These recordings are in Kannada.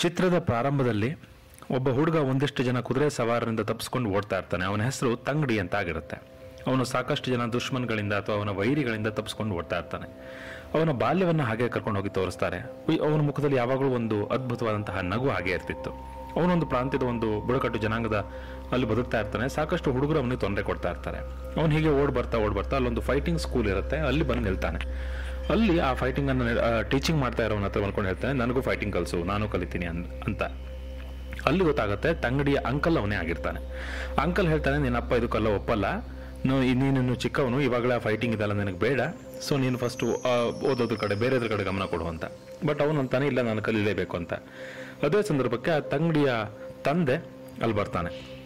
ಚಿತ್ರದ ಪ್ರಾರಂಭದಲ್ಲಿ ಒಬ್ಬ ಹುಡುಗ ಒಂದಿಷ್ಟು ಜನ ಕುದುರೆ ಸವಾರರಿಂದ ತಪ್ಪಿಸ್ಕೊಂಡು ಓಡ್ತಾ ಇರ್ತಾನೆ ಅವನ ಹೆಸರು ತಂಗಡಿ ಅಂತ ಆಗಿರುತ್ತೆ ಅವನು ಸಾಕಷ್ಟು ಜನ ದುಶ್ಮನ್ಗಳಿಂದ ಅಥವಾ ಅವನ ವೈರಿಗಳಿಂದ ತಪ್ಪಿಸ್ಕೊಂಡು ಓಡ್ತಾ ಇರ್ತಾನೆ ಅವನ ಬಾಲ್ಯವನ್ನು ಹಾಗೆ ಕರ್ಕೊಂಡು ಹೋಗಿ ತೋರಿಸ್ತಾರೆ ಉಯ್- ಅವನ ಮುಖದಲ್ಲಿ ಯಾವಾಗಲೂ ಒಂದು ಅದ್ಭುತವಾದಂತಹ ನಗು ಹಾಗೆ ಇರ್ತಿತ್ತು ಅವನೊಂದು ಪ್ರಾಂತ್ಯದ ಒಂದು ಬುಡಕಟ್ಟು ಜನಾಂಗದ ಅಲ್ಲಿ ಬದುಕ್ತಾ ಇರ್ತಾನೆ ಸಾಕಷ್ಟು ಹುಡುಗರು ಅವನಿಗೆ ತೊಂದರೆ ಕೊಡ್ತಾ ಇರ್ತಾರೆ ಅವನು ಹೀಗೆ ಓಡ್ ಬರ್ತಾ ಓಡ್ ಬರ್ತಾ ಅಲ್ಲೊಂದು ಫೈಟಿಂಗ್ ಸ್ಕೂಲ್ ಇರುತ್ತೆ ಅಲ್ಲಿ ಬಂದು ನಿಲ್ತಾನೆ ಅಲ್ಲಿ ಆ ಫೈಟಿಂಗ್ ಅನ್ನು ಟೀಚಿಂಗ್ ಮಾಡ್ತಾ ಇರೋನ ಹತ್ರ ಬಂದ್ಕೊಂಡು ಹೇಳ್ತಾನೆ ನನಗೂ ಫೈಟಿಂಗ್ ಕಲಿಸು ನಾನು ಕಲಿತೀನಿ ಅನ್- ಅಂತ ಅಲ್ಲಿ ಗೊತ್ತಾಗುತ್ತೆ ತಂಗಡಿಯ ಅಂಕಲ್ ಅವನೇ ಆಗಿರ್ತಾನೆ ಅಂಕಲ್ ಹೇಳ್ತಾನೆ ನಿನ್ನಪ್ಪ ಇದಕ್ಕೆಲ್ಲ ಒಪ್ಪಲ್ಲ ನೋ- ಈ ನೀನು ಚಿಕ್ಕವನು ಇವಾಗಲೇ ಫೈಟಿಂಗ್ ಇದೆಲ್ಲ ನನಗೆ ಬೇಡ ಸೊ ನೀನು ಫಸ್ಟು ಓದೋದ್ರ ಕಡೆ ಬೇರೆದ್ರ ಕಡೆ ಗಮನ ಕೊಡು ಅಂತ ಬಟ್ ಅವನು ಅಂತಾನೆ ಇಲ್ಲ ನಾನು ಕಲೀಲೇಬೇಕು ಅಂತ ಅದೇ ಸಂದರ್ಭಕ್ಕೆ ಆ ತಂಗಡಿಯ ತಂದೆ ಅಲ್ಲಿ ಬರ್ತಾನೆ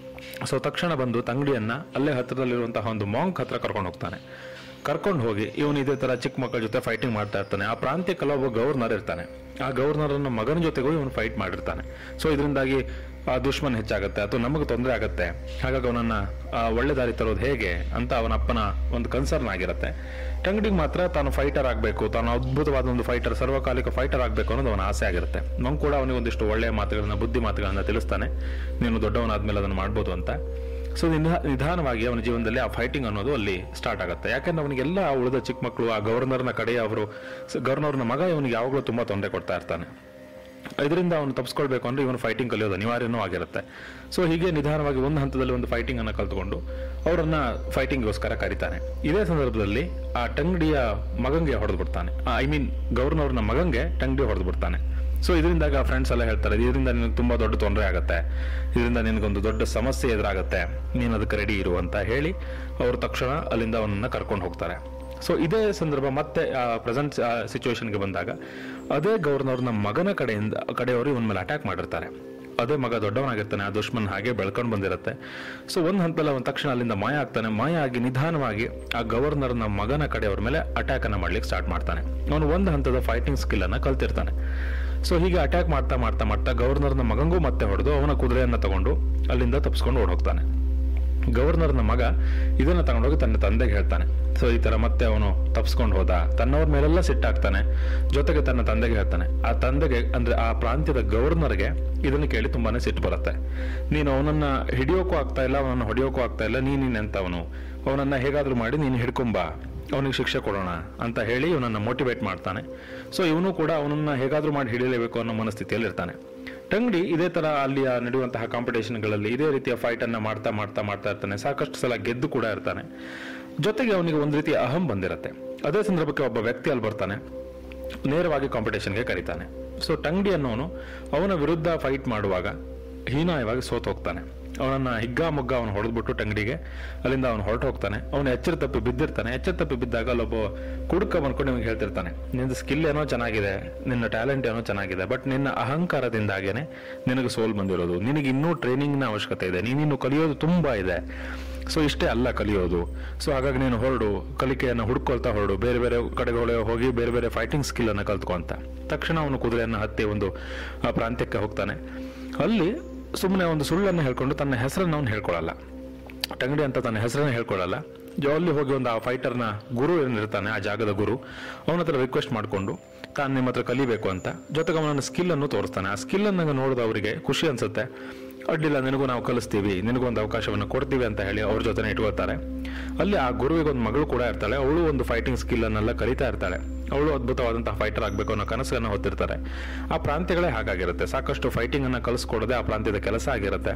ಸೊ ತಕ್ಷಣ ಬಂದು ತಂಗಡಿಯನ್ನ ಅಲ್ಲೇ ಹತ್ರದಲ್ಲಿರುವಂತಹ ಒಂದು ಮಾಂಕ್ ಹತ್ರ ಕರ್ಕೊಂಡು ಹೋಗ್ತಾನೆ ಕರ್ಕೊಂಡು ಹೋಗಿ ಇವನು ಇದೇ ತರ ಚಿಕ್ಕ ಮಕ್ಕಳ ಜೊತೆ ಫೈಟಿಂಗ್ ಮಾಡ್ತಾ ಇರ್ತಾನೆ ಆ ಪ್ರಾಂತ್ಯಕ್ಕೆಲ್ಲ ಒಬ್ಬ ಗವರ್ನರ್ ಇರ್ತಾನೆ ಆ ಗವರ್ನರನ್ನ ಮಗನ ಜೊತೆಗೂ ಇವನು ಫೈಟ್ ಮಾಡಿರ್ತಾನೆ ಸೊ ಇದರಿಂದಾಗಿ ಆ ದುಶ್ಮನ್ ಹೆಚ್ಚಾಗುತ್ತೆ ಅಥವಾ ನಮಗೆ ತೊಂದರೆ ಆಗುತ್ತೆ ಹಾಗಾಗಿ ಅವನನ್ನ ಆ, ಒಳ್ಳೆ ದಾರಿ ತರೋದು ಹೇಗೆ ಅಂತ ಅವನ ಅಪ್ಪನ ಒಂದು ಕನ್ಸರ್ನ್ ಆಗಿರುತ್ತೆ ಟಂಗಡಿಗೆ ಮಾತ್ರ ತಾನು ಫೈಟರ್ ಆಗಬೇಕು ತಾನು ಅದ್ಭುತವಾದ ಒಂದು ಫೈಟರ್ ಸರ್ವಕಾಲಿಕ ಫೈಟರ್ ಆಗಬೇಕು ಅನ್ನೋದು ಅವನ ಆಸೆ ಆಗಿರುತ್ತೆ ನಂಗೆ ಕೂಡ ಅವನಿಗೆ ಒಂದಿಷ್ಟು ಒಳ್ಳೆಯ ಮಾತುಗಳನ್ನ ಬುದ್ಧಿ ಮಾತುಗಳನ್ನ ತಿಳಿಸ್ತಾನೆ ನೀನು ದೊಡ್ಡವನಾದ್ಮೇಲೆ ಅದನ್ನು ಮಾಡ್ಬೋದು ಅಂತ ಸೊ ನಿಧ- ನಿಧಾನವಾಗಿ ಅವನ ಜೀವನದಲ್ಲಿ ಆ ಫೈಟಿಂಗ್ ಅನ್ನೋದು ಅಲ್ಲಿ ಸ್ಟಾರ್ಟ್ ಆಗುತ್ತೆ ಯಾಕಂದ್ರೆ ಅವನಿಗೆಲ್ಲ ಆ ಉಳಿದ ಚಿಕ್ಕ ಮಕ್ಕಳು ಆ ಗವರ್ನರ್ನ ಕಡೆ ಅವರು ಗವರ್ನರ್ನ ಮಗ ಇವನಿಗೆ ಯಾವಾಗಲೂ ತುಂಬಾ ತೊಂದರೆ ಕೊಡ್ತಾ ಇರ್ತಾನೆ ಇದರಿಂದ ಅವನು ತಪ್ಪಿಸ್ಕೊಳ್ಬೇಕು ಅಂದ್ರೆ ಇವನು ಫೈಟಿಂಗ್ ಕಲಿಯೋದು ಅನಿವಾರ್ಯನೂ ಆಗಿರುತ್ತೆ ಸೊ ಹೀಗೆ ನಿಧಾನವಾಗಿ ಒಂದು ಹಂತದಲ್ಲಿ ಒಂದು ಫೈಟಿಂಗ್ ಅನ್ನ ಕಲ್ತ್ಕೊಂಡು ಅವರನ್ನ ಫೈಟಿಂಗ್ಗೋಸ್ಕರ ಕರೀತಾನೆ ಇದೇ ಸಂದರ್ಭದಲ್ಲಿ ಆ ಟಂಗಡಿಯ ಮಗಂಗೆ ಹೊಡೆದು ಬಿಡ್ತಾನೆ ಐ ಮೀನ್ ಗವರ್ನರ್ನ ಮಗಂಗೆ ಟಂಗಡಿ ಹೊಡೆದು ಬಿಡ್ತಾನೆ ಸೊ ಇದರಿಂದಾಗ ಫ್ರೆಂಡ್ಸ್ ಎಲ್ಲ ಹೇಳ್ತಾರೆ ಇದರಿಂದ ನಿನಗೆ ತುಂಬಾ ದೊಡ್ಡ ತೊಂದರೆ ಆಗುತ್ತೆ ಇದರಿಂದ ನಿನಗೊಂದು ದೊಡ್ಡ ಸಮಸ್ಯೆ ಎದುರಾಗುತ್ತೆ ನೀನು ಅದಕ್ಕೆ ರೆಡಿ ಇರು ಅಂತ ಹೇಳಿ ಅವರು ತಕ್ಷಣ ಅಲ್ಲಿಂದ ಅವನನ್ನ ಕರ್ಕೊಂಡು ಹೋಗ್ತಾರೆ ಸೊ ಇದೇ ಸಂದರ್ಭ ಮತ್ತೆ ಪ್ರೆಸೆಂಟ್ ಸಿಚುವೇಶನ್ಗೆ ಬಂದಾಗ ಅದೇ ಗವರ್ನರ್ನ ಮಗನ ಕಡೆಯಿಂದ ಕಡೆಯವರು ಇವನ ಮೇಲೆ ಅಟ್ಯಾಕ್ ಮಾಡಿರ್ತಾರೆ ಅದೇ ಮಗ ದೊಡ್ಡವನಾಗಿರ್ತಾನೆ ಆ ದುಶ್ಮನ್ ಹಾಗೆ ಬೆಳ್ಕೊಂಡು ಬಂದಿರುತ್ತೆ ಸೊ ಒಂದು ಹಂತದಲ್ಲಿ ಅವನ ತಕ್ಷಣ ಅಲ್ಲಿಂದ ಮಾಯ ಆಗ್ತಾನೆ ಮಾಯ ಆಗಿ ನಿಧಾನವಾಗಿ ಆ ಗವರ್ನರ್ನ ಮಗನ ಕಡೆಯವ್ರ ಮೇಲೆ ಅಟ್ಯಾಕ್ ಅನ್ನ ಮಾಡ್ಲಿಕ್ಕೆ ಸ್ಟಾರ್ಟ್ ಮಾಡ್ತಾನೆ ಅವನು ಒಂದು ಹಂತದ ಫೈಟಿಂಗ್ ಸ್ಕಿಲ್ ಅನ್ನ ಕಲ್ತಿರ್ತಾನೆ ಸೊ ಹೀಗೆ ಅಟ್ಯಾಕ್ ಮಾಡ್ತಾ ಮಾಡ್ತಾ ಮಾಡ್ತಾ ಗವರ್ನರ್ನ ಮಗಂಗೂ ಮತ್ತೆ ಹೊಡೆದು ಅವನ ಕುದುರೆಯನ್ನ ತಗೊಂಡು ಅಲ್ಲಿಂದ ತಪ್ಪಿಸ್ಕೊಂಡು ಓಡ್ ಹೋಗ್ತಾನೆ ಗವರ್ನರ್ನ ಮಗ ಇದನ್ನ ತಗೊಂಡೋಗಿ ತನ್ನ ತಂದೆಗೆ ಹೇಳ್ತಾನೆ ಸೊ ಈ ತರ ಮತ್ತೆ ಅವನು ತಪ್ಸ್ಕೊಂಡು ಹೋದ ತನ್ನವ್ರ ಮೇಲೆಲ್ಲ ಸಿಟ್ಟಾಗ್ತಾನೆ ಜೊತೆಗೆ ತನ್ನ ತಂದೆಗೆ ಹೇಳ್ತಾನೆ ಆ ತಂದೆಗೆ ಅಂದ್ರೆ ಆ ಪ್ರಾಂತ್ಯದ ಗವರ್ನರ್ಗೆ ಇದನ್ನು ಕೇಳಿ ತುಂಬಾನೇ ಸಿಟ್ಟು ಬರುತ್ತೆ ನೀನು ಅವನನ್ನ ಹಿಡಿಯೋಕ್ಕೂ ಆಗ್ತಾ ಇಲ್ಲ ಅವನನ್ನ ಹೊಡಿಯೋಕ್ಕೂ ಆಗ್ತಾ ಇಲ್ಲ ನೀನ್ ಅವನು ಅವನನ್ನ ಹೇಗಾದ್ರೂ ಮಾಡಿ ನೀನು ಹಿಡ್ಕೊಂಬ ಅವನಿಗೆ ಶಿಕ್ಷೆ ಕೊಡೋಣ ಅಂತ ಹೇಳಿ ಇವನನ್ನ ಮೋಟಿವೇಟ್ ಮಾಡ್ತಾನೆ ಸೊ ಇವನು ಕೂಡ ಅವನನ್ನ ಹೇಗಾದ್ರೂ ಮಾಡಿ ಹಿಡಿಯಲೇಬೇಕು ಅನ್ನೋ ಮನಸ್ಥಿತಿಯಲ್ಲಿ ಇರ್ತಾನೆ ಟಂಗಡಿ ಇದೇ ತರ ಅಲ್ಲಿಯ ನಡೆಯುವಂತಹ ಕಾಂಪಿಟೇಷನ್ಗಳಲ್ಲಿ ಇದೇ ರೀತಿಯ ಫೈಟ್ ಅನ್ನ ಮಾಡ್ತಾ ಮಾಡ್ತಾ ಮಾಡ್ತಾ ಇರ್ತಾನೆ ಸಾಕಷ್ಟು ಸಲ ಗೆದ್ದು ಕೂಡ ಇರ್ತಾನೆ ಜೊತೆಗೆ ಅವನಿಗೆ ಒಂದು ರೀತಿಯ ಅಹಂ ಬಂದಿರತ್ತೆ ಅದೇ ಸಂದರ್ಭಕ್ಕೆ ಒಬ್ಬ ವ್ಯಕ್ತಿ ಅಲ್ಲಿ ಬರ್ತಾನೆ ನೇರವಾಗಿ ಕಾಂಪಿಟೇಷನ್ಗೆ ಕರೀತಾನೆ ಸೊ ಟಂಗಡಿ ಅನ್ನೋನು ಅವನ ವಿರುದ್ಧ ಫೈಟ್ ಮಾಡುವಾಗ ಹೀನಾಯವಾಗಿ ಸೋತ್ ಹೋಗ್ತಾನೆ ಅವನನ್ನ ಹಿಗ್ಗಾಮುಗ್ಗ ಅವನು ಹೊಡೆದ್ಬಿಟ್ಟು ಟಂಗಡಿಗೆ ಅಲ್ಲಿಂದ ಅವನು ಹೊರಟು ಹೋಗ್ತಾನೆ ಅವನು ಎಚ್ಚರ ತಪ್ಪಿ ಬಿದ್ದಿರ್ತಾನೆ ಎಚ್ಚರ ತಪ್ಪಿ ಬಿದ್ದಾಗ ಅಲ್ಲೊಬ್ಬ ಕುಡುಕ ಬಂದ್ಕೊಂಡು ನಿಮಗೆ ಹೇಳ್ತಿರ್ತಾನೆ ನಿನ್ನ ಸ್ಕಿಲ್ ಏನೋ ಚೆನ್ನಾಗಿದೆ ನಿನ್ನ ಟ್ಯಾಲೆಂಟ್ ಏನೋ ಚೆನ್ನಾಗಿದೆ ಬಟ್ ನಿನ್ನ ಅಹಂಕಾರದಿಂದಾಗೇನೆ ನಿನಗೆ ಸೋಲ್ ಬಂದಿರೋದು ನಿನಗೆ ಇನ್ನೂ ಟ್ರೈನಿಂಗ್ನ ಅವಶ್ಯಕತೆ ಇದೆ ನೀನಿನ್ನು ಕಲಿಯೋದು ತುಂಬಾ ಇದೆ ಸೊ ಇಷ್ಟೇ ಅಲ್ಲ ಕಲಿಯೋದು ಸೊ ಹಾಗಾಗಿ ನೀನು ಹೊರಡು ಕಲಿಕೆಯನ್ನು ಹುಡ್ಕೊಳ್ತಾ ಹೊರಡು ಬೇರೆ ಬೇರೆ ಕಡೆಗಳು ಹೋಗಿ ಬೇರೆ ಬೇರೆ ಫೈಟಿಂಗ್ ಸ್ಕಿಲ್ ಅನ್ನ ಕಲ್ತ್ಕೊಂತ ತಕ್ಷಣ ಅವನು ಕುದುರೆಯನ್ನು ಹತ್ತಿ ಒಂದು ಆ, ಪ್ರಾಂತ್ಯಕ್ಕೆ ಹೋಗ್ತಾನೆ ಅಲ್ಲಿ ಸುಮ್ಮನೆ ಒಂದು ಸುಳ್ಳನ್ನು ಹೇಳ್ಕೊಂಡು ತನ್ನ ಹೆಸರನ್ನು ಅವನು ಹೇಳ್ಕೊಳ್ಳಲ್ಲ ಟಂಗಡಿ ಅಂತ ತನ್ನ ಹೆಸರನ್ನ ಹೇಳ್ಕೊಳ್ಳಲ್ಲ ಜೊ- ಅಲ್ಲಿ ಹೋಗಿ ಒಂದು ಆ ಫೈಟರ್ನ ಗುರು ಏನಿರ್ತಾನೆ ಆ ಜಾಗದ ಗುರು ಅವನ ಹತ್ರ ರಿಕ್ವೆಸ್ಟ್ ಮಾಡಿಕೊಂಡು ತಾನು ನಿಮ್ಮ ಹತ್ರ ಕಲಿಬೇಕು ಅಂತ ಜೊತೆಗೆ ಅವನ ಸ್ಕಿಲ್ ಅನ್ನು ತೋರಿಸ್ತಾನೆ ಆ ಸ್ಕಿಲ್ ಅನ್ನು ನೋಡಿದ ಅವರಿಗೆ ಖುಷಿ ಅನ್ಸುತ್ತೆ ಅಡ್ಡಿಲ್ಲ ನಿನಗೂ ನಾವು ಕಲಿಸ್ತೀವಿ ನಿನಗೂ ಒಂದು ಅವಕಾಶವನ್ನು ಕೊಡ್ತೀವಿ ಅಂತ ಹೇಳಿ ಅವ್ರ ಜೊತೆ ಇಟ್ಕೋತಾರೆ ಅಲ್ಲಿ ಆ ಗುರುವಿಗೆ ಒಂದು ಮಗಳು ಕೂಡ ಇರ್ತಾಳೆ ಅವಳು ಒಂದು ಫೈಟಿಂಗ್ ಸ್ಕಿಲ್ ಅನ್ನೆಲ್ಲ ಕಲಿತಾ ಇರ್ತಾಳೆ ಅವಳು ಅದ್ಭುತವಾದಂತಹ ಫೈಟರ್ ಆಗಬೇಕು ಅನ್ನೋ ಕನಸನ್ನು ಹೊತ್ತಿರ್ತಾರೆ ಆ ಪ್ರಾಂತ್ಯಗಳೇ ಹಾಗಾಗಿರುತ್ತೆ ಸಾಕಷ್ಟು ಫೈಟಿಂಗ್ ಅನ್ನ ಕಲಿಸ್ಕೊಡೋದೇ ಆ ಪ್ರಾಂತ್ಯದ ಕೆಲಸ ಆಗಿರುತ್ತೆ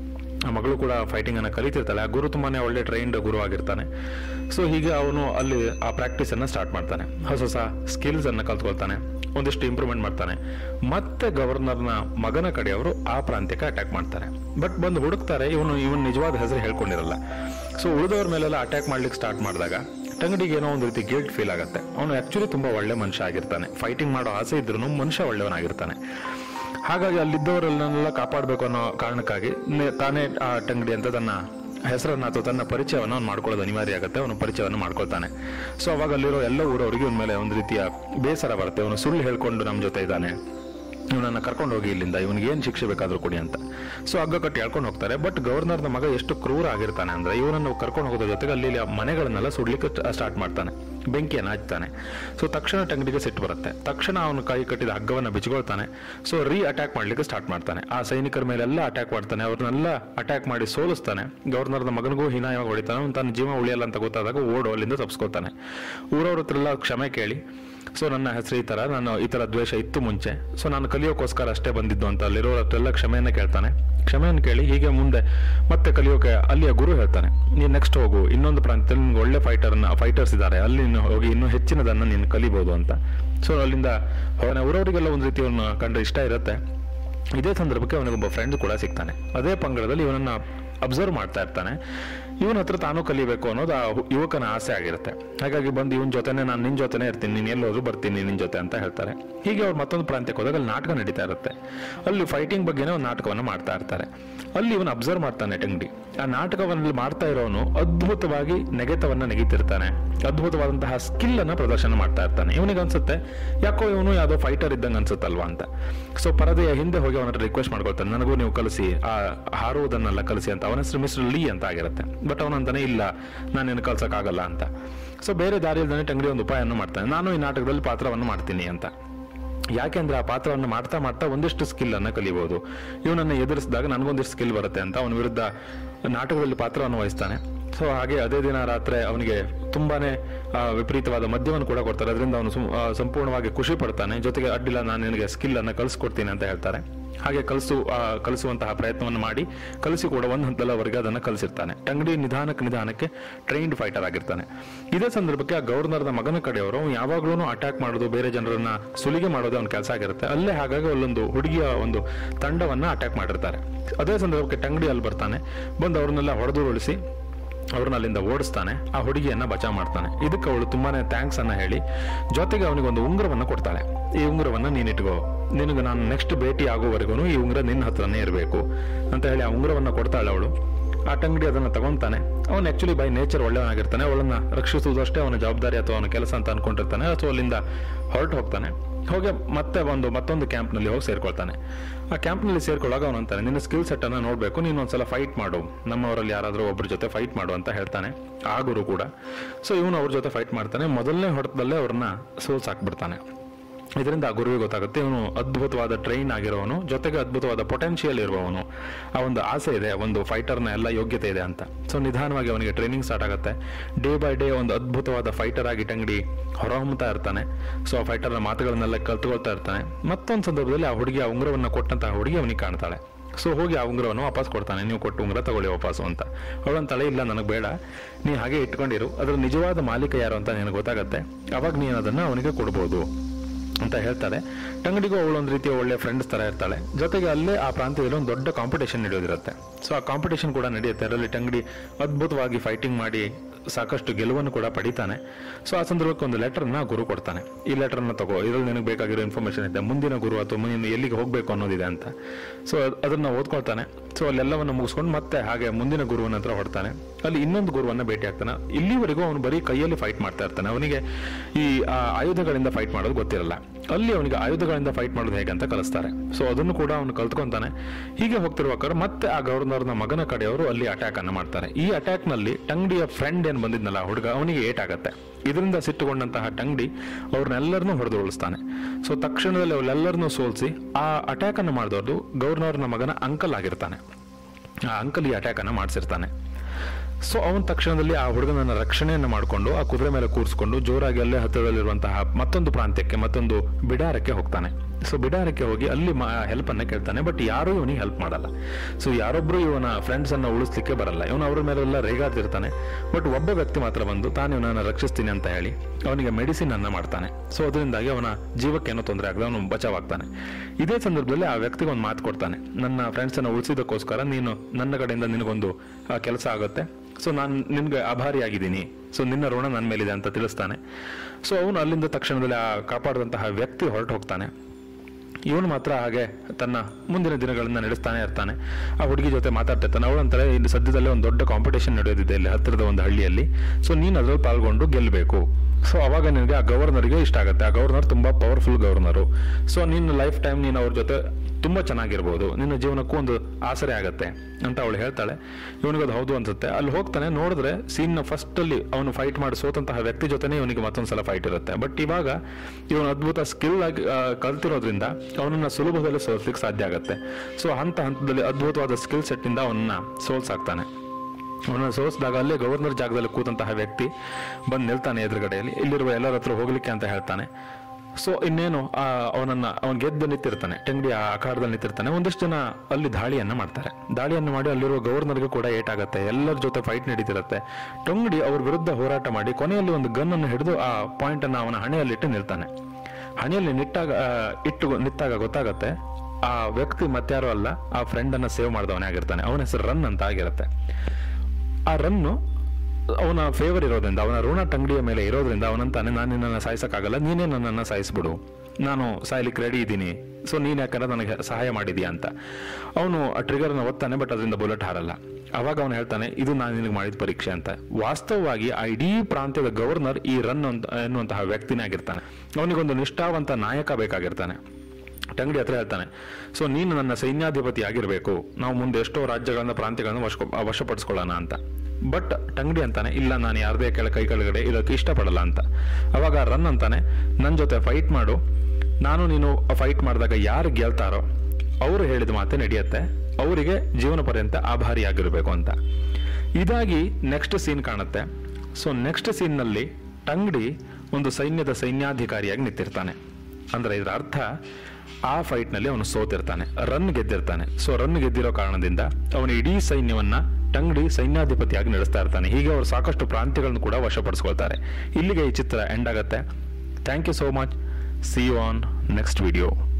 ಆ ಮಗಳು ಕೂಡ ಫೈಟಿಂಗ್ ಅನ್ನ ಕಲಿತಿರ್ತಾಳೆ ಆ ಗುರು ತುಂಬಾನೇ ಒಳ್ಳೆ ಟ್ರೈನ್ಡ್ ಗುರು ಆಗಿರ್ತಾನೆ ಸೊ ಹೀಗೆ ಅವನು ಅಲ್ಲಿ ಆ ಪ್ರಾಕ್ಟೀಸ್ ಅನ್ನ ಸ್ಟಾರ್ಟ್ ಮಾಡ್ತಾನೆ ಹೊಸ ಹೊಸ ಸ್ಕಿಲ್ಸ್ ಅನ್ನ ಕಲ್ತ್ಕೊಳ್ತಾನೆ ಒಂದಿಷ್ಟು ಇಂಪ್ರೂವ್ಮೆಂಟ್ ಮಾಡ್ತಾನೆ ಮತ್ತೆ ಗವರ್ನರ್ನ ಮಗನ ಕಡೆಯವರು ಆ ಪ್ರಾಂತ್ಯಕ್ಕೆ ಅಟ್ಯಾಕ್ ಮಾಡ್ತಾರೆ ಬಟ್ ಬಂದು ಹುಡುಕ್ತಾರೆ ಇವನು ಇವನ್ ನಿಜವಾದ ಹೆಸರು ಹೇಳ್ಕೊಂಡಿರಲ್ಲ ಸೊ ಉಳಿದವ್ರ ಮೇಲೆಲ್ಲ ಅಟ್ಯಾಕ್ ಮಾಡ್ಲಿಕ್ಕೆ ಸ್ಟಾರ್ಟ್ ಮಾಡಿದಾಗ ಟಂಗಡಿಗೆ ಏನೋ ಒಂದು ರೀತಿ ಗಿಲ್ಟ್ ಫೀಲ್ ಆಗುತ್ತೆ ಅವನು ಆಕ್ಚುಲಿ ತುಂಬಾ ಒಳ್ಳೆ ಮನುಷ್ಯ ಆಗಿರ್ತಾನೆ ಫೈಟಿಂಗ್ ಮಾಡೋ ಆಸೆ ಇದ್ರೂ ಮನುಷ್ಯ ಒಳ್ಳೆಯವನಾಗಿರ್ತಾನೆ ಹಾಗಾಗಿ ಅಲ್ಲಿದ್ದವರೆಲ್ಲನೆಲ್ಲ ಕಾಪಾಡಬೇಕು ಅನ್ನೋ ಕಾರಣಕ್ಕಾಗಿ ನೆ- ತಾನೇ ಆ ಟಂಗಡಿ ಅಂತ ತನ್ನ ಹೆಸರನ್ನ ಅಥವಾ ತನ್ನ ಪರಿಚಯವನ್ನು ಅವ್ನು ಮಾಡ್ಕೊಳ್ಳೋದು ಅನಿವಾರ್ಯ ಆಗುತ್ತೆ ಅವನು ಪರಿಚಯವನ್ನು ಮಾಡ್ಕೊಳ್ತಾನೆ ಸೊ ಅವಾಗ ಅಲ್ಲಿರೋ ಎಲ್ಲ ಊರವರಿಗೆ ಇವನ ಮೇಲೆ ಒಂದು ರೀತಿಯ ಬೇಸರ ಬರುತ್ತೆ ಅವನು ಸುಳ್ಳು ಹೇಳ್ಕೊಂಡು ನಮ್ಮ ಜೊತೆ ಇದ್ದಾನೆ ಇವನನ್ನ ಕರ್ಕೊಂಡು ಹೋಗಿ ಇಲ್ಲಿಂದ ಇವನಿಗೆ ಏನ್ ಶಿಕ್ಷೆ ಬೇಕಾದ್ರೂ ಕೊಡಿ ಅಂತ ಸೊ ಹಗ್ಗ ಕಟ್ಟಿ ಹೇಳ್ಕೊಂಡು ಹೋಗ್ತಾರೆ ಬಟ್ ಗವರ್ನರ್ನ ಮಗ ಎಷ್ಟು ಕ್ರೂರ ಆಗಿರ್ತಾನೆ ಅಂದ್ರೆ ಇವನನ್ನು ಕರ್ಕೊಂಡು ಹೋಗೋದ್ರ ಜೊತೆಗೆ ಅಲ್ಲಿ ಇಲ್ಲಿ ಆ ಮನೆಗಳನ್ನೆಲ್ಲ ಸುಡ್ಲಿಕ್ಕೆ ಸ್ಟಾರ್ಟ್ ಮಾಡ್ತಾನೆ ಬೆಂಕಿಯನ್ನು ಹಚ್ತಾನೆ ಸೊ ತಕ್ಷಣ ಟಂಗಡಿಗೆ ಸಿಟ್ಟು ಬರುತ್ತೆ ತಕ್ಷಣ ಅವನು ಕೈ ಕಟ್ಟಿದ ಹಗ್ಗವನ್ನು ಬಿಚ್ಕೊಳ್ತಾನೆ ಸೊ ರೀ ಅಟ್ಯಾಕ್ ಮಾಡ್ಲಿಕ್ಕೆ ಸ್ಟಾರ್ಟ್ ಮಾಡ್ತಾನೆ ಆ ಸೈನಿಕರ ಮೇಲೆಲ್ಲ ಅಟ್ಯಾಕ್ ಮಾಡ್ತಾನೆ ಅವ್ರನ್ನೆಲ್ಲ ಅಟ್ಯಾಕ್ ಮಾಡಿ ಸೋಲಿಸ್ತಾನೆ ಗವರ್ನರ್ನ ಮಗನಿಗೂ ಹೀನಾಯವಾಗಿ ಹೊಡಿತಾನೆ ಅವ್ನು ತನ್ನ ಜೀವ ಉಳಿಯಲ್ಲ ಅಂತ ಗೊತ್ತಾದಾಗ ಓಡು ಅಲ್ಲಿಂದ ತಪ್ಪಿಸ್ಕೊತಾನೆ ಊರವ್ರ ಹತ್ರ ಎಲ್ಲ ಕ್ಷಮೆ ಕೇಳಿ ಸೊ ನನ್ನ ಹೆಸರು ಈ ಥರ ನಾನು ಈ ಥರ ದ್ವೇಷ ಇತ್ತು ಮುಂಚೆ ಸೊ ನಾನು ಕಲಿಯೋಕ್ಕೋಸ್ಕರ ಅಷ್ಟೇ ಬಂದಿದ್ದು ಅಂತ ಅಲ್ಲಿರೋರ ಹತ್ರ ಎಲ್ಲ ಕ್ಷಮೆಯನ್ನು ಕೇಳ್ತಾನೆ ಕ್ಷಮೆಯನ್ನು ಕೇಳಿ ಹೀಗೆ ಮುಂದೆ ಮತ್ತೆ ಕಲಿಯೋಕೆ ಅಲ್ಲಿಯ ಗುರು ಹೇಳ್ತಾನೆ ನೀನು ನೆಕ್ಸ್ಟ್ ಹೋಗು ಇನ್ನೊಂದು ಪ್ರಾಂತ್ಯದಲ್ಲಿ ನಿನ್ಗೆ ಒಳ್ಳೆ ಫೈಟರ್ನ ಫೈಟರ್ಸ್ ಇದ್ದಾರೆ ಅಲ್ಲಿ ನೀನು ಹೋಗಿ ಇನ್ನೂ ಹೆಚ್ಚಿನದನ್ನು ನೀನು ಕಲಿಬೋದು ಅಂತ ಸೊ ಅಲ್ಲಿಂದ ಅವನ ಊರವರಿಗೆಲ್ಲ ಒಂದು ರೀತಿ ಅವನ್ನ ಕಂಡ್ರೆ ಇಷ್ಟ ಇರುತ್ತೆ ಇದೇ ಸಂದರ್ಭಕ್ಕೆ ಅವನಿಗೊಬ್ಬ ಫ್ರೆಂಡ್ ಕೂಡ ಸಿಗ್ತಾನೆ ಅದೇ ಪಂಗಡದಲ್ಲಿ ಇವನನ್ನ ಅಬ್ಸರ್ವ್ ಮಾಡ್ತಾ ಇರ್ತಾನೆ ಇವನ ಹತ್ರ ತಾನು ಕಲಿಬೇಕು ಅನ್ನೋದು ಆ ಹು- ಯುವಕನ ಆಸೆ ಆಗಿರುತ್ತೆ ಹಾಗಾಗಿ ಬಂದು ಇವನ್ ಜೊತೆನೆ ನಾನು ನಿನ್ ಜೊತೆನೇ ಇರ್ತೀನಿ ನೀನು ಎಲ್ಲೋದ್ರು ಬರ್ತೀನಿ ನಿನ್ ಜೊತೆ ಅಂತ ಹೇಳ್ತಾರೆ ಹೀಗೆ ಅವ್ರು ಮತ್ತೊಂದು ಪ್ರಾಂತ್ಯಕ್ಕೆ ಹೋದಾಗ ಅಲ್ಲಿ ನಾಟಕ ನಡೀತಾ ಇರುತ್ತೆ ಅಲ್ಲಿ ಫೈಟಿಂಗ್ ಬಗ್ಗೆನೇ ಒಂದು ನಾಟಕವನ್ನು ಮಾಡ್ತಾ ಇರ್ತಾರೆ ಅಲ್ಲಿ ಇವನು ಅಬ್ಸರ್ವ್ ಮಾಡ್ತಾನೆ ಟಂಗಡಿ ಆ ನಾಟಕವನ್ನು ಮಾಡ್ತಾ ಇರೋನು ಅದ್ಭುತವಾಗಿ ನೆಗೆತವನ್ನ ನೆಗಿತಿರ್ತಾನೆ ಅದ್ಭುತವಾದಂತಹ ಸ್ಕಿಲ್ ಅನ್ನ ಪ್ರದರ್ಶನ ಮಾಡ್ತಾ ಇರ್ತಾನೆ ಇವನಿಗೆ ಅನ್ಸುತ್ತೆ ಯಾಕೋ ಇವನು ಯಾವುದೋ ಫೈಟರ್ ಇದ್ದಂಗೆ ಅನ್ಸುತ್ತಲ್ವಾ ಅಂತ ಸೊ ಪರದೆಯ ಹಿಂದೆ ಹೋಗಿ ಅವನ ರಿಕ್ವೆಸ್ಟ್ ಮಾಡ್ಕೊಳ್ತಾನೆ ನನಗೂ ನೀವು ಕಲಿಸಿ ಆ ಹಾರುವುದನ್ನೆಲ್ಲ ಕಲಿಸಿ ಅಂತ ಅವನ ಹೆಸರು ಮಿಸ್ಟರ್ ಲೀ ಅಂತ ಆಗಿರುತ್ತೆ ಬಟ್ ಅವನಂತಾನೆ ಇಲ್ಲ ನಾನು ನಿನ್ನ ಕಲ್ಸಕ್ಕಾಗಲ್ಲ ಅಂತ ಸೊ ಬೇರೆ ದಾರಿಯಲ್ದಾನೆ ಟಂಗಡಿ ಒಂದು ಉಪಾಯವನ್ನು ಮಾಡ್ತಾನೆ ನಾನು ಈ ನಾಟಕದಲ್ಲಿ ಪಾತ್ರವನ್ನು ಮಾಡ್ತೀನಿ ಅಂತ ಯಾಕೆಂದ್ರೆ ಆ ಪಾತ್ರವನ್ನು ಮಾಡ್ತಾ ಮಾಡ್ತಾ ಒಂದಿಷ್ಟು ಸ್ಕಿಲ್ ಅನ್ನ ಕಲಿಬಹುದು ಇವನನ್ನ ಎದುರಿಸಿದಾಗ ನನಗೊಂದಿಷ್ಟು ಸ್ಕಿಲ್ ಬರುತ್ತೆ ಅಂತ ಅವನ ವಿರುದ್ಧ ನಾಟಕದಲ್ಲಿ ಪಾತ್ರವನ್ನು ವಹಿಸ್ತಾನೆ ಸೊ ಹಾಗೆ ಅದೇ ದಿನ ರಾತ್ರಿ ಅವನಿಗೆ ತುಂಬಾನೇ ಆ, ವಿಪರೀತವಾದ ಮದ್ಯವನ್ನು ಕೂಡ ಕೊಡ್ತಾರೆ ಅದರಿಂದ ಅವನು ಸಂ- ಆ, ಸಂಪೂರ್ಣವಾಗಿ ಖುಷಿ ಪಡ್ತಾನೆ ಜೊತೆಗೆ ಅಡ್ಡಿಲ್ಲ ನಾನು ನಿನಗೆ ಸ್ಕಿಲ್ ಅನ್ನ ಕಲಿಸ್ಕೊಡ್ತೀನಿ ಅಂತ ಹೇಳ್ತಾರೆ ಹಾಗೆ ಕಲಿಸು ಆ, ಕಲಿಸುವಂತಹ ಪ್ರಯತ್ನವನ್ನು ಮಾಡಿ ಕಲಿಸಿ ಕೂಡ ಒಂದು ಹಂತದವರೆಗೆ ಅದನ್ನು ಕಲಿಸಿರ್ತಾನೆ ಟಂಗಡಿ ನಿಧಾನಕ್ಕೆ ನಿಧಾನಕ್ಕೆ ಟ್ರೈನ್ಡ್ ಫೈಟರ್ ಆಗಿರ್ತಾನೆ ಇದೇ ಸಂದರ್ಭಕ್ಕೆ ಆ ಗವರ್ನರ್ನ ಮಗನ ಕಡೆಯವರು ಅವ್ನು ಯಾವಾಗ್ಲೂ ಅಟ್ಯಾಕ್ ಮಾಡೋದು ಬೇರೆ ಜನರನ್ನ ಸುಲಿಗೆ ಮಾಡೋದು ಅವ್ನ ಕೆಲಸ ಆಗಿರುತ್ತೆ ಅಲ್ಲೇ ಹಾಗಾಗಿ ಅಲ್ಲೊಂದು ಹುಡುಗಿಯ ಒಂದು ತಂಡವನ್ನ ಅಟ್ಯಾಕ್ ಮಾಡಿರ್ತಾರೆ ಅದೇ ಸಂದರ್ಭಕ್ಕೆ ಟಂಗಡಿ ಅಲ್ಲಿ ಬರ್ತಾನೆ ಬಂದು ಅವ್ರನ್ನೆಲ್ಲ ಹೊಡೆದುರುಳಿಸಿ ಅವ್ರನ್ನ ಅಲ್ಲಿಂದ ಓಡಿಸ್ತಾನೆ ಆ ಹುಡುಗಿಯನ್ನ ಬಚಾವ್ ಮಾಡ್ತಾನೆ ಇದಕ್ಕೆ ಅವಳು ತುಂಬಾನೇ ಥ್ಯಾಂಕ್ಸ್ ಅನ್ನ ಹೇಳಿ ಜೊತೆಗೆ ಅವನಿಗೆ ಒಂದು ಉಂಗುರವನ್ನ ಕೊಡ್ತಾಳೆ ಈ ಉಂಗುರವನ್ನ ನೀನಿಟ್ಕೋ ನಿನಗೆ ನಾನು ನೆಕ್ಸ್ಟ್ ಭೇಟಿ ಆಗುವವರೆಗೂ ಈ ಉಂಗುರ ನಿನ್ನ ಹತ್ರನೇ ಇರಬೇಕು ಅಂತ ಹೇಳಿ ಆ ಉಂಗುರವನ್ನ ಕೊಡ್ತಾಳೆ ಅವಳು ಆ ಟಂಗಡಿ ಅದನ್ನ ತಗೊಂತಾನೆ ಅವನು ಆಕ್ಚುಲಿ ಬೈ ನೇಚರ್ ಒಳ್ಳೆಯವನಾಗಿರ್ತಾನೆ ಅವಳನ್ನ ರಕ್ಷಿಸುವುದಷ್ಟೇ ಅವನ ಜವಾಬ್ದಾರಿ ಅಥವಾ ಅವನ ಕೆಲಸ ಅಂತ ಅನ್ಕೊಂಡಿರ್ತಾನೆ ಸೊ ಅಲ್ಲಿಂದ ಹೊರಟು ಹೋಗ್ತಾನೆ ಹೋಗಿ ಮತ್ತೆ ಒಂದು ಮತ್ತೊಂದು ಕ್ಯಾಂಪ್ನಲ್ಲಿ ಹೋಗಿ ಸೇರ್ಕೊಳ್ತಾನೆ ಆ ಕ್ಯಾಂಪ್ನಲ್ಲಿ ಸೇರ್ಕೊಳ್ಳಾಗ ಅವನು ಅಂತಾನೆ ನಿನ್ನ ಸ್ಕಿಲ್ ಸೆಟ್ ಅನ್ನ ನೋಡ್ಬೇಕು ನೀನು ಒಂದ್ಸಲ ಫೈಟ್ ಮಾಡು ನಮ್ಮವರಲ್ಲಿ ಯಾರಾದರೂ ಒಬ್ಬರ ಜೊತೆ ಫೈಟ್ ಮಾಡು ಅಂತ ಹೇಳ್ತಾನೆ ಆ ಗುರು ಕೂಡ ಸೊ ಇವನು ಅವ್ರ ಜೊತೆ ಫೈಟ್ ಮಾಡ್ತಾನೆ ಮೊದಲನೇ ಹೊಡೆತದಲ್ಲೇ ಅವ್ರನ್ನ ಸೋಲ್ಸಾಕ್ಬಿಡ್ತಾನೆ ಇದರಿಂದ ಆ ಗುರುವಿಗೆ ಗೊತ್ತಾಗುತ್ತೆ ಇವನು ಅದ್ಭುತವಾದ ಟ್ರೈನ್ ಆಗಿರೋವನು ಜೊತೆಗೆ ಅದ್ಭುತವಾದ ಪೊಟೆನ್ಷಿಯಲ್ ಇರುವವನು ಆ ಒಂದು ಆಸೆ ಇದೆ ಒಂದು ಫೈಟರ್ನ ಎಲ್ಲ ಯೋಗ್ಯತೆ ಇದೆ ಅಂತ ಸೊ ನಿಧಾನವಾಗಿ ಅವನಿಗೆ ಟ್ರೈನಿಂಗ್ ಸ್ಟಾರ್ಟ್ ಆಗುತ್ತೆ ಡೇ ಬೈ ಡೇ ಒಂದು ಅದ್ಭುತವಾದ ಫೈಟರ್ ಆಗಿ ಟಂಗಡಿ ಹೊರಹೊಮ್ಮತಾ ಇರ್ತಾನೆ ಸೊ ಆ ಫೈಟರ್ನ ಮಾತುಗಳನ್ನೆಲ್ಲ ಕಲ್ತ್ಕೊಳ್ತಾ ಇರ್ತಾನೆ ಮತ್ತೊಂದು ಸಂದರ್ಭದಲ್ಲಿ ಆ ಹುಡುಗಿ ಆ ಉಂಗುರವನ್ನು ಕೊಟ್ಟಂತಹ ಹುಡುಗಿ ಅವನಿಗೆ ಕಾಣ್ತಾಳೆ ಸೊ ಹೋಗಿ ಆ ಉಂಗುರವನ್ನು ವಾಪಸ್ ಕೊಡ್ತಾನೆ ನೀವು ಕೊಟ್ಟು ಉಂಗುರ ತಗೊಳ್ಳಿ ವಾಪಸ್ಸು ಅಂತ ಅವಳಂತಾಳೆ ಇಲ್ಲ ನನಗೆ ಬೇಡ ನೀ ಹಾಗೆ ಇಟ್ಕೊಂಡಿರು ಅದ್ರ ನಿಜವಾದ ಮಾಲೀಕ ಯಾರು ಅಂತ ನಿನಗೆ ಗೊತ್ತಾಗತ್ತೆ ಅವಾಗ ನೀನು ಅದನ್ನ ಅವನಿಗೆ ಕೊಡ್ಬೋದು ಅಂತ ಹೇಳ್ತಾರೆ ಟಂಗಡಿಗೂ ಅವಳು ಒಂದು ರೀತಿಯ ಒಳ್ಳೆ ಫ್ರೆಂಡ್ಸ್ ತರ ಇರ್ತಾಳೆ ಜೊತೆಗೆ ಅಲ್ಲೇ ಆ ಪ್ರಾಂತ್ಯದಲ್ಲಿ ಒಂದು ದೊಡ್ಡ ಕಾಂಪಿಟೇಷನ್ ನಡೆಯೋದಿರುತ್ತೆ ಸೊ ಆ ಕಾಂಪಿಟೇಷನ್ ಕೂಡ ನಡೆಯುತ್ತೆ ಅದರಲ್ಲಿ ಟಂಗಡಿ ಅದ್ಭುತವಾಗಿ ಫೈಟಿಂಗ್ ಮಾಡಿ ಸಾಕಷ್ಟು ಗೆಲುವನ್ನು ಕೂಡ ಪಡಿತಾನೆ ಸೊ ಆ ಸಂದರ್ಭಕ್ಕೆ ಒಂದು ಲೆಟರ್ನ ಗುರು ಕೊಡ್ತಾನೆ ಈ ಲೆಟರ್ನ ತಗೋ ಇದ್ರಲ್ಲಿ ನಿನಗೆ ಬೇಕಾಗಿರೋ ಇನ್ಫಾರ್ಮೇಶನ್ ಇದೆ ಮುಂದಿನ ಗುರು ಅಥವಾ ಮುಂದಿನ ಎಲ್ಲಿಗೆ ಹೋಗಬೇಕು ಅನ್ನೋದಿದೆ ಅಂತ ಸೊ ಅದನ್ನ ಓದ್ಕೊಳ್ತಾನೆ ಸೊ ಅಲ್ಲೆಲ್ಲವನ್ನು ಮುಗಿಸ್ಕೊಂಡು ಮತ್ತೆ ಹಾಗೆ ಮುಂದಿನ ಗುರುವಿನ ಹತ್ರ ಹೊಡ್ತಾನೆ ಅಲ್ಲಿ ಇನ್ನೊಂದು ಗುರುವನ್ನ ಭೇಟಿ ಆಗ್ತಾನೆ ಇಲ್ಲಿವರೆಗೂ ಅವನು ಬರೀ ಕೈಯಲ್ಲಿ ಫೈಟ್ ಮಾಡ್ತಾ ಇರ್ತಾನೆ ಅವನಿಗೆ ಈ ಆ, ಆಯುಧಗಳಿಂದ ಫೈಟ್ ಮಾಡೋದು ಗೊತ್ತಿರಲ್ಲ ಅಲ್ಲಿ ಅವನಿಗೆ ಆಯುಧಗಳಿಂದ ಫೈಟ್ ಮಾಡೋದು ಹೇಗೆ ಅಂತ ಕಲಿಸ್ತಾರೆ ಸೊ ಅದನ್ನು ಕೂಡ ಅವನು ಕಲ್ತ್ಕೊಂತಾನೆ ಹೀಗೆ ಹೋಗ್ತಿರುವಾಗ ಮತ್ತೆ ಆ ಗವರ್ನರ್ನ ಮಗನ ಕಡೆಯವರು ಅಲ್ಲಿ ಅಟ್ಯಾಕ್ ಅನ್ನು ಮಾಡ್ತಾರೆ ಈ ಅಟ್ಯಾಕ್ ನಲ್ಲಿ ಟಂಗಡಿಯ ಫ್ರೆಂಡ್ ಏನ್ ಬಂದಿದ್ನಲ್ಲ ಆ ಹುಡುಗ ಅವನಿಗೆ ಏಟ್ ಆಗತ್ತೆ ಇದರಿಂದ ಸಿಟ್ಟುಕೊಂಡಂತಹ ಟಂಗಡಿ ಅವ್ರನ್ನೆಲ್ಲರನ್ನೂ ಹೊಡೆದು ಉಳಿಸ್ತಾನೆ ಸೊ ತಕ್ಷಣದಲ್ಲಿ ಅವರೆಲ್ಲರನ್ನೂ ಸೋಲಿಸಿ ಆ ಅಟ್ಯಾಕ್ ಅನ್ನು ಮಾಡಿದವ್ರದ್ದು ಗವರ್ನರ್ನ ಮಗನ ಅಂಕಲ್ ಆಗಿರ್ತಾನೆ ಆ ಅಂಕಲ್ ಈ ಅಟ್ಯಾಕ್ ಅನ್ನ ಮಾಡಿಸಿರ್ತಾನೆ ಸೊ ಅವನ ತಕ್ಷಣದಲ್ಲಿ ಆ ಹುಡುಗನನ್ನ ರಕ್ಷಣೆಯನ್ನು ಮಾಡಿಕೊಂಡು ಆ ಕುದುರೆ ಮೇಲೆ ಕೂರಿಸ್ಕೊಂಡು ಜೋರಾಗಿ ಅಲ್ಲೇ ಹತ್ತಿರದಲ್ಲಿರುವಂತಹ ಮತ್ತೊಂದು ಪ್ರಾಂತ್ಯಕ್ಕೆ ಮತ್ತೊಂದು ಬಿಡಾರಕ್ಕೆ ಹೋಗ್ತಾನೆ ಸೊ ಬಿಡಾರಕ್ಕೆ ಹೋಗಿ ಅಲ್ಲಿ ಹೆಲ್ಪ್ ಅನ್ನ ಕೇಳ್ತಾನೆ ಬಟ್ ಯಾರೂ ಇವನಿಗೆ ಹೆಲ್ಪ್ ಮಾಡಲ್ಲ ಸೊ ಯಾರೊಬ್ರು ಇವನ ಫ್ರೆಂಡ್ಸ್ ಅನ್ನ ಉಳಿಸ್ಲಿಕ್ಕೆ ಬರಲ್ಲ ಇವನು ಅವ್ರ ಮೇಲೆಲ್ಲ ರೇಗಾಡ್ತಿರ್ತಾನೆ ಬಟ್ ಒಬ್ಬ ವ್ಯಕ್ತಿ ಮಾತ್ರ ಬಂದು ತಾನು ಇವನನ್ನ ರಕ್ಷಿಸ್ತೀನಿ ಅಂತ ಹೇಳಿ ಅವನಿಗೆ ಮೆಡಿಸಿನ್ ಅನ್ನ ಮಾಡ್ತಾನೆ ಸೊ ಅದರಿಂದಾಗಿ ಅವನ ಜೀವಕ್ಕೆ ಏನೋ ತೊಂದರೆ ಆಗದೆ ಅವನು ಬಚಾವಾಗ್ತಾನೆ ಇದೇ ಸಂದರ್ಭದಲ್ಲಿ ಆ ವ್ಯಕ್ತಿಗೆ ಒಂದು ಮಾತು ಕೊಡ್ತಾನೆ ನನ್ನ ಫ್ರೆಂಡ್ಸ್ ಅನ್ನ ಉಳಿಸಿದಕ್ಕೋಸ್ಕರ ನೀನು ನನ್ನ ಕಡೆಯಿಂದ ನಿನಗೊಂದು ಕೆಲಸ ಆಗುತ್ತೆ ಸೊ ನಾನು ನಿನ್ಗೆ ಆಭಾರಿಯಾಗಿದ್ದೀನಿ ಸೊ ನಿನ್ನ ಋಣ ನನ್ನ ಮೇಲಿದೆ ಅಂತ ತಿಳಿಸ್ತಾನೆ ಸೊ ಅವನು ಅಲ್ಲಿಂದ ತಕ್ಷಣದಲ್ಲಿ ಆ ಕಾಪಾಡಿದಂತಹ ವ್ಯಕ್ತಿ ಹೊರಟು ಹೋಗ್ತಾನೆ ಇವನು ಮಾತ್ರ ಹಾಗೆ ತನ್ನ ಮುಂದಿನ ದಿನಗಳನ್ನ ನಡೆಸ್ತಾನೆ ಇರ್ತಾನೆ ಆ ಹುಡುಗಿ ಜೊತೆ ಮಾತಾಡ್ತಿರ್ತಾನೆ ಅವಳಂತಾರೆ ಇಲ್ಲಿ ಸದ್ಯದಲ್ಲೇ ಒಂದು ದೊಡ್ಡ ಕಾಂಪಿಟೇಷನ್ ನಡೆಯೋದಿದೆ ಇಲ್ಲಿ ಹತ್ತಿರದ ಒಂದು ಹಳ್ಳಿಯಲ್ಲಿ ಸೊ ನೀನು ಅದ್ರಲ್ಲಿ ಪಾಲ್ಗೊಂಡು ಗೆಲ್ಲಬೇಕು ಸೊ ಅವಾಗ ನಿನಗೆ ಆ ಗವರ್ನರ್ಗೆ ಇಷ್ಟ ಆಗುತ್ತೆ ಆ ಗವರ್ನರ್ ತುಂಬ ಪವರ್ಫುಲ್ ಗವರ್ನರು ಸೊ ನಿನ್ನ ಲೈಫ್ ಟೈಮ್ ನೀನು ಅವ್ರ ಜೊತೆ ತುಂಬ ಚೆನ್ನಾಗಿರ್ಬೋದು ನಿನ್ನ ಜೀವನಕ್ಕೂ ಒಂದು ಆಸರೆ ಆಗುತ್ತೆ ಅಂತ ಅವಳು ಹೇಳ್ತಾಳೆ ಇವನಿಗೆ ಅದು ಹೌದು ಅನ್ಸುತ್ತೆ ಅಲ್ಲಿ ಹೋಗ್ತಾನೆ ನೋಡಿದ್ರೆ ಸೀನ್ನ ಫಸ್ಟಲ್ಲಿ ಅವನು ಫೈಟ್ ಮಾಡಿ ಸೋತಂತಹ ವ್ಯಕ್ತಿ ಜೊತೆನೇ ಇವನಿಗೆ ಮತ್ತೊಂದ್ಸಲ ಫೈಟ್ ಇರುತ್ತೆ ಬಟ್ ಇವಾಗ ಇವನು ಅದ್ಭುತ ಸ್ಕಿಲ್ ಆಗಿ ಆ, ಕಲ್ತಿರೋದ್ರಿಂದ ಅವನನ್ನ ಸುಲಭದಲ್ಲಿ ಸೋಲ್ಸ್ಲಿಕ್ಕೆ ಸಾಧ್ಯ ಆಗುತ್ತೆ ಸೊ ಹಂತ ಹಂತದಲ್ಲಿ ಅದ್ಭುತವಾದ ಸ್ಕಿಲ್ ಸೆಟ್ಟಿಂದ ಅವನನ್ನ ಸೋಲ್ಸಾಕ್ತಾನೆ ಅವನನ್ನು ಸೋಸಿದಾಗ ಅಲ್ಲೇ ಗವರ್ನರ್ ಜಾಗದಲ್ಲಿ ಕೂತಂತಹ ವ್ಯಕ್ತಿ ಬಂದು ನಿಲ್ತಾನೆ ಎದುರುಗಡೆಯಲ್ಲಿ ಇಲ್ಲಿರುವ ಎಲ್ಲರ ಹತ್ರ ಹೋಗ್ಲಿಕ್ಕೆ ಅಂತ ಹೇಳ್ತಾನೆ ಸೊ ಇನ್ನೇನು ಆ ಅವನನ್ನ ಅವನ್ ಗೆದ್ದು ನಿಂತಿರ್ತಾನೆ ಟಂಗಡಿ ಆ ಅಖಾಡದಲ್ಲಿ ನಿಂತಿರ್ತಾನೆ ಒಂದಿಷ್ಟು ಜನ ಅಲ್ಲಿ ದಾಳಿಯನ್ನ ಮಾಡ್ತಾರೆ ದಾಳಿಯನ್ನು ಮಾಡಿ ಅಲ್ಲಿರುವ ಗವರ್ನರ್ಗೆ ಕೂಡ ಏಟಾಗತ್ತೆ ಎಲ್ಲರ ಜೊತೆ ಫೈಟ್ ನಡೀತಿರುತ್ತೆ ಟೊಂಗಡಿ ಅವ್ರ ವಿರುದ್ಧ ಹೋರಾಟ ಮಾಡಿ ಕೊನೆಯಲ್ಲಿ ಒಂದು ಗನ್ ಅನ್ನು ಹಿಡಿದು ಆ ಪಾಯಿಂಟ್ ಅನ್ನ ಅವನ ಹಣೆಯಲ್ಲಿಟ್ಟು ನಿಲ್ತಾನೆ ಹಣೆಯಲ್ಲಿ ನಿಟ್ಟಾಗ ಆ, ಇಟ್ಟು ನಿಂತಾಗ ಗೊತ್ತಾಗತ್ತೆ ಆ ವ್ಯಕ್ತಿ ಮತ್ಯಾರೋ ಅಲ್ಲ ಆ ಫ್ರೆಂಡ್ ಅನ್ನ ಸೇವ್ ಮಾಡಿದವನೇ ಆಗಿರ್ತಾನೆ ಅವನ ಹೆಸರು ರನ್ ಅಂತ ಆಗಿರುತ್ತೆ ಆ ರನ್ನು ಅವನ ಫೇವರ್ ಇರೋದ್ರಿಂದ ಅವನ ಋಣ ಟಂಗಡಿಯ ಮೇಲೆ ಇರೋದ್ರಿಂದ ಅವನಂತಾನೆ ನಾನು ನಿನ್ನನ್ನು ಸಾಯಿಸಕ್ಕಾಗಲ್ಲ ನೀನೇ ನನ್ನನ್ನು ಸಾಯಿಸ್ಬಿಡು ನಾನು ಸಾಯ್ಲಿಕ್ಕೆ ರೆಡಿ ಇದ್ದೀನಿ ಸೊ ನೀನು ಯಾಕಂದ್ರೆ ನನಗೆ ಸಹಾಯ ಮಾಡಿದ್ಯಾ ಅಂತ ಅವನು ಆ ಟ್ರಿಗರ್ನ ಒತ್ತಾನೆ ಬಟ್ ಅದರಿಂದ ಬುಲೆಟ್ ಹಾರಲ್ಲ ಅವಾಗ ಅವನು ಹೇಳ್ತಾನೆ ಇದು ನಾನು ನಿನಗೆ ಮಾಡಿದ ಪರೀಕ್ಷೆ ಅಂತ ವಾಸ್ತವವಾಗಿ ಆ ಇಡೀ ಪ್ರಾಂತ್ಯದ ಗವರ್ನರ್ ಈ ರನ್ ಅಂತ ಎನ್ನುವಂತಹ ವ್ಯಕ್ತಿನೇ ಆಗಿರ್ತಾನೆ ಅವನಿಗೊಂದು ನಿಷ್ಠಾವಂತ ನಾಯಕ ಬೇಕಾಗಿರ್ತಾನೆ ಟಂಗಡಿ ಹತ್ರ ಹೇಳ್ತಾನೆ ಸೊ ನೀನು ನನ್ನ ಸೈನ್ಯಾಧಿಪತಿ ಆಗಿರಬೇಕು ನಾವು ಮುಂದೆ ಎಷ್ಟೋ ರಾಜ್ಯಗಳನ್ನ ಪ್ರಾಂತ್ಯಗಳನ್ನ ವಶ ವಶಪಡಿಸ್ಕೊಳ್ಳೋಣ ಅಂತ ಬಟ್ ಟಂಗಡಿ ಅಂತಾನೆ ಇಲ್ಲ ನಾನು ಯಾರದೇ ಕೆಳ ಕೈ ಕೆಳಗಡೆ ಇರೋಕ್ಕೆ ಇಷ್ಟಪಡಲ್ಲ ಅಂತ ಅವಾಗ ರನ್ ಅಂತಾನೆ ನನ್ನ ಜೊತೆ ಫೈಟ್ ಮಾಡು ನಾನು ನೀನು ಫೈಟ್ ಮಾಡಿದಾಗ ಯಾರು ಗೆಲ್ತಾರೋ ಅವರು ಹೇಳಿದ ಮಾತೆ ನಡೆಯುತ್ತೆ ಅವರಿಗೆ ಜೀವನ ಪರ್ಯಂತ ಆಭಾರಿಯಾಗಿರಬೇಕು ಅಂತ ಇದಾಗಿ ನೆಕ್ಸ್ಟ್ ಸೀನ್ ಕಾಣುತ್ತೆ ಸೊ ನೆಕ್ಸ್ಟ್ ಸೀನ್ನಲ್ಲಿ ಟಂಗಡಿ ಒಂದು ಸೈನ್ಯದ ಸೈನ್ಯಾಧಿಕಾರಿಯಾಗಿ ನಿಂತಿರ್ತಾನೆ ಅಂದ್ರೆ ಇದರ ಅರ್ಥ ಆ ಫೈಟ್ನಲ್ಲಿ ಅವನು ಸೋತಿರ್ತಾನೆ ರನ್ ಗೆದ್ದಿರ್ತಾನೆ ಸೊ ರನ್ ಗೆದ್ದಿರೋ ಕಾರಣದಿಂದ ಅವನ ಇಡೀ ಸೈನ್ಯವನ್ನ ಟಂಗಡಿ ಸೈನ್ಯಾಧಿಪತಿಯಾಗಿ ನಡೆಸ್ತಾ ಇರ್ತಾನೆ ಹೀಗೆ ಅವರು ಸಾಕಷ್ಟು ಪ್ರಾಂತ್ಯಗಳನ್ನು ಕೂಡ ವಶಪಡಿಸ್ಕೊಳ್ತಾರೆ ಇಲ್ಲಿಗೆ ಈ ಚಿತ್ರ ಎಂಡ್ ಆಗುತ್ತೆ thank you so much see you on next video